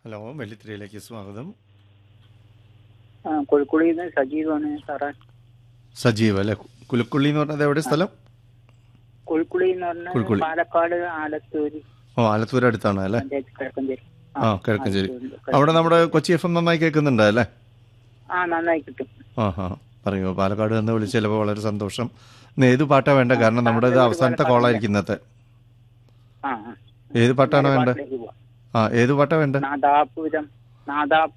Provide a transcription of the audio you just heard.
Hello വെള്ളിത്തിരയിലേക്ക് സ്വാഗതം ആ കോഴിക്കോടിൽ നിന്ന് സജീവാണ് സാറേ സജീവ് അല്ലേ കുലുക്കുള്ളി എന്ന് പറഞ്ഞത് എവിടെ സ്ഥലം കോഴിക്കുളി എന്ന് പറഞ്ഞാൽ കുഴിക്കുളി. പാലക്കാട് ആലത്തൂര് ഓ ആലത്തൂർ അടുത്താണ് അല്ലേ പഞ്ചായത്ത് കിഴക്കഞ്ചേരി ആ കിഴക്കഞ്ചേരി ആലത്തൂര്. അവിടെ നമ്മുടെ കൊച്ചി എഫ് എം നന്നായി കേൾക്കുന്നുണ്ട് അല്ലേ ആ നന്നായി കിട്ടും ആ ആ പറയൂ പാലക്കാട് നിന്ന് വിളിച്ചപ്പോൾ വളരെ സന്തോഷം ഇന്ന് ഏത് പാട്ടാ വേണ്ട കാരണം നമ്മുടെ ഇത് അവസാനത്തെ കോളായിരിക്കും ഇന്നത്തെ ആ ആ ഏത് പാട്ടാണ് വേണ്ടത് പാട്ടിലേക്ക് പോവാം. ആ ഏത് പാട്ടാ വേണ്ടത് നാദാപുരം നാദാ